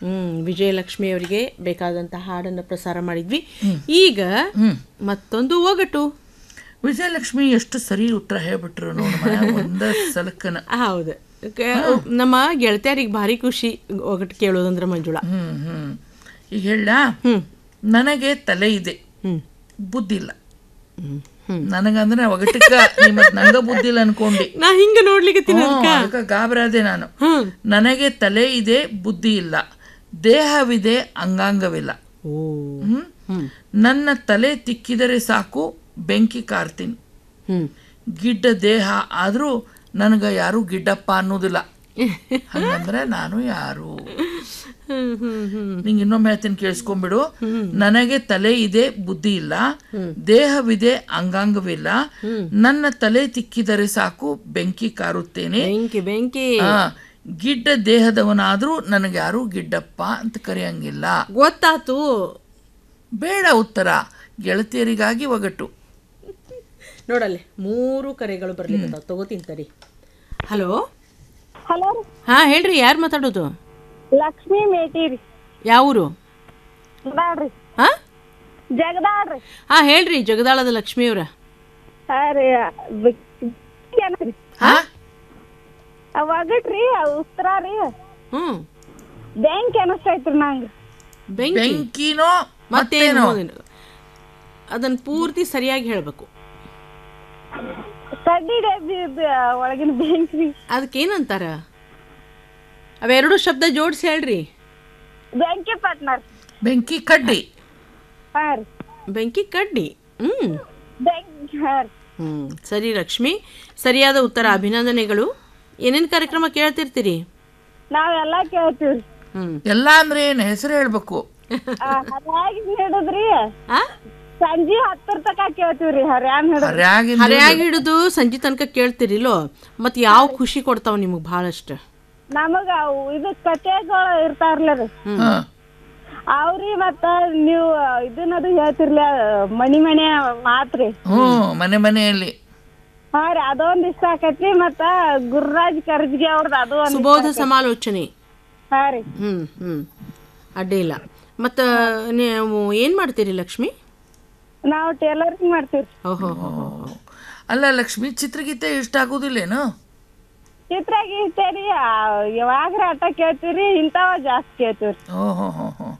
ಹ್ಮ್ ವಿಜಯಲಕ್ಷ್ಮಿ ಅವರಿಗೆ ಬೇಕಾದಂತ ಹಾಡನ್ನು ಪ್ರಸಾರ ಮಾಡಿದ್ವಿ ಈಗ ಮತ್ತೊಂದು ಒಗಟು ವಿಜಯಲಕ್ಷ್ಮಿ ಎಷ್ಟು ಸರಿ ಉತ್ತರ ಹೇಳ್ಬಿಟ್ರು ನೋಡ ಒಂದ ಸಲಕ್ಕನ ಹೌದು ಕ- ನಮ್ಮ ಗೆಳತಿಯರಿಗೆ ಭಾರಿ ಖುಷಿ ಒಗಟು ಕೇಳೋದಂದ್ರೆ ಮಂಜುಳಾ ಹ್ಮ್ ಹ್ಮ್ ಈಗ ಹೇಳ ಹ್ಮ್ ನನಗೆ ತಲೆ ಇದೆ ಹ್ಮ್ ಬುದ್ಧಿ ಇಲ್ಲ ಹ್ಮ್ ಹ್ಮ್ ನನಗಂದ್ರೆ ಒಗಟಕ್ಕ ನೀ ಮತ್ ನಂಗ ಬುದ್ಧಿ ಇಲ್ಲ ಅನ್ಕೊಂಡಿ ನಾ ಹಿಂಗ ನೋಡ್ಲಿಕ್ಕೆ ಹ್ಮ್, ಅದಕ್ಕ ಗಾಬರಾದೆ ನಾನು ಹ್ಮ್ ನನಗೆ ತಲೆ ಇದೆ ಬುದ್ಧಿ ಇಲ್ಲ ದೇಹವಿದೆ ಅಂಗಾಂಗವಿಲ್ಲ ಓ ಹ್ಮ್ ಹ್ಮ್ ನನ್ನ ತಲೆ ತಿಕ್ಕಿದರೆ ಸಾಕು ಬೆಂಕಿ ಕಾರ್ತೀನಿ ಹ್ಮ್ ಗಿಡ್ಡ ದೇಹ ಆದ್ರೂ ನನಗ ಯಾರು ಗಿಡ್ಡಪ್ಪ ಅನ್ನೋದಿಲ್ಲ ಹಂಗಂದ್ರೆ ನಾನು ಯಾರು ಹ್ಮ್ ಹ್ಮ್ ಹ್ಮ್ ನಿಂಗೆ ಇನ್ನೊಮ್ಮೆ ಹೇಳ್ತೀನಿ ಕೇಳಿಸ್ಕೊಂಬಿಡು ನನಗೆ ತಲೆ ಇದೆ ಬುದ್ಧಿ ಇಲ್ಲ ದೇಹವಿದೆ ಅಂಗಾಂಗವಿಲ್ಲ ನನ್ನ ತಲೆ ತಿಕ್ಕಿದರೆ ಸಾಕು ಬೆಂಕಿ ಕಾರುತ್ತೇನೆ ಬೆಂಕಿ ಬೆಂಕಿ ಆ, ಗಿಡ್ಡ ದೇಹದವನಾದ್ರೂ ನನಗೆ ಯಾರು ಗಿಡ್ಡಪ್ಪ ಅಂತ ಕರೆಯಂಗಿಲ್ಲ ಗೊತ್ತಾತು ಬೇಡ ಉತ್ತರ ಗೆಳತಿಯರಿಗಾಗಿ ಒಗಟು ನೋಡಲ್ಲಿ ಮೂರು ಕರೆಗಳು ಬರ್ಲಿಕ್ಕೆ ತಗೋತೀನಿ ತಡಿ ಹಲೋ ಹಲೋ ಹಾ ಹೇಳ್ರಿ ಯಾರು ಮಾತಾಡೋದು ಲಕ್ಷ್ಮಿ ಮೇಟಿರಿ ಯಾವೂರು ಜಗದಾಳ್ರಿ ಹಾ ಜಗದಾಳ್ರಿ ಹಾ ಹೇಳ್ರಿ ಜಗದಾಳದ ಲಕ್ಷ್ಮಿ ಅವ್ರ ಹಾ ರೀ ಏನತ್ರಿ ಹಾ ಒಗಟ್ರಿ ಉತ್ತರ ರೀ ಹ್ಮ್ ಬ್ಯಾಂಕ್ ಅನಸ್ತೈತ್ರಿ ನಂಗೆ ಬೆಂಕಿ ಬೆಂಕಿನೋ ಮತ್ತೇನು ಮತ್ತೇನೋ ಅದನ್ನ ಪೂರ್ತಿ ಸರಿಯಾಗಿ ಹೇಳ್ಬೇಕು ಕಡ್ಡಿ ಡಬ್ಬಿ ಬ- ಒಳಗಿನ ಬ್ಯಾಂಕ್ ರೀ ಅದಕ್ಕೇನಂತಾರ ಅವೆರಡು ಶಬ್ದ ಜೋಡಿಸಿ ಹೇಳ್ರಿ ಬೆಂಕಿ ಪಟ್ನರ್ ಬೆಂಕಿ ಕಡ್ಡಿ ಹಾ ರೀ ಬೆಂಕಿ ಕಡ್ಡಿ ಹ್ಮ್ ಬ್ಯಾಂಕ್ ಹಾ ರೀ ಹ್ಮ್ ಸರಿ ಲಕ್ಷ್ಮಿ ಸರಿಯಾದ ಉತ್ತರ ಅಭಿನಂದನೆಗಳು ಏನೇನ್ ಕಾರ್ಯಕ್ರಮ ಕೇಳ್ತಿರ್ತೀರಿ ನಾವೆಲ್ಲ ಕೇಳ್ತೀವ್ರಿ ಹ್ಮ್ ಎಲ್ಲ ಅಂದ್ರೆ ಏನು ಹೆಸರು ಹೇಳ್ಬೇಕು ಹರ್ಯಾಗಿ ಹಿಡಿದ್ರಿ ಆ ಸಂಜೆ ಹತ್ತರ ತಕ ಕೇಳ್ತೀವ್ರಿ ಹರ್ಯಾನ್ ಹಿಡಿದ್ ಹರ್ಯಾಗಿಂದ ಹರ್ಯಾಗಿ ಹಿಡಿದು ಸಂಜೆ ತನಕ ಕೇಳ್ತಿರಿಲ್ಲೋ ಮತ್ ಯಾವ ಖುಷಿ ಕೊಡ್ತಾವ ನಿಮಗ್ ಬಹಳಷ್ಟು ನಮಗ ಅವು ಇದು ಕತೆಗಳು ಇರ್ತಾರಲ್ಲ ರೀ ಹಾ ಅವ್ರಿ ಮತ್ತ ನೀವು ಇದನ್ನದು ಹೇಳ್ತಿರ್ಲ ಮನಿ ಮನೆ ಮಾತ್ರಿ ಹ್ಮ್ ಮನೆ ಮನೆಯಲ್ಲಿ ಹಾ ರೀ ಅದೊಂದ್ ಇಷ್ಟ ಆಕತ್ರಿ ಮತ್ತ ಗುರುರಾಜ್ ಕರ್ಜಿಗೆ ಅವ್ರದ್ದು ಅದು ಒಂದ್ ಸುಬೋಧ ಸಮಾಲೋಚನೆ ಹಾ ರೀ ಹ್ಮ್ ಹ್ಮ್ ಅಡ್ಡಿ ಇಲ್ಲ ಮತ್ತ ನೀವು ಏನ್ ಮಾಡ್ತೀರಿ ಲಕ್ಷ್ಮಿ ನಾವು ಟೇಲರಿಂಗ್ ಮಾಡ್ತೀವ್ರಿ ಓಹೋ ಅಲ್ಲ ಲಕ್ಷ್ಮಿ ಚಿತ್ರಗೀತೆ ಇಷ್ಟ ಆಗೋದಿಲ್ಲೇನು ಚಿತ್ರ ಗೀತೆ ರೀ ಯಾವಾಗ್ರ ಆಟ ಕೇಳ್ತೀವ್ರಿ ಇಂಥವ ಜಾಸ್ತಿ ಕೇಳ್ತೀವ್ರಿ ಓಹೋ ಹೋ ಹೋ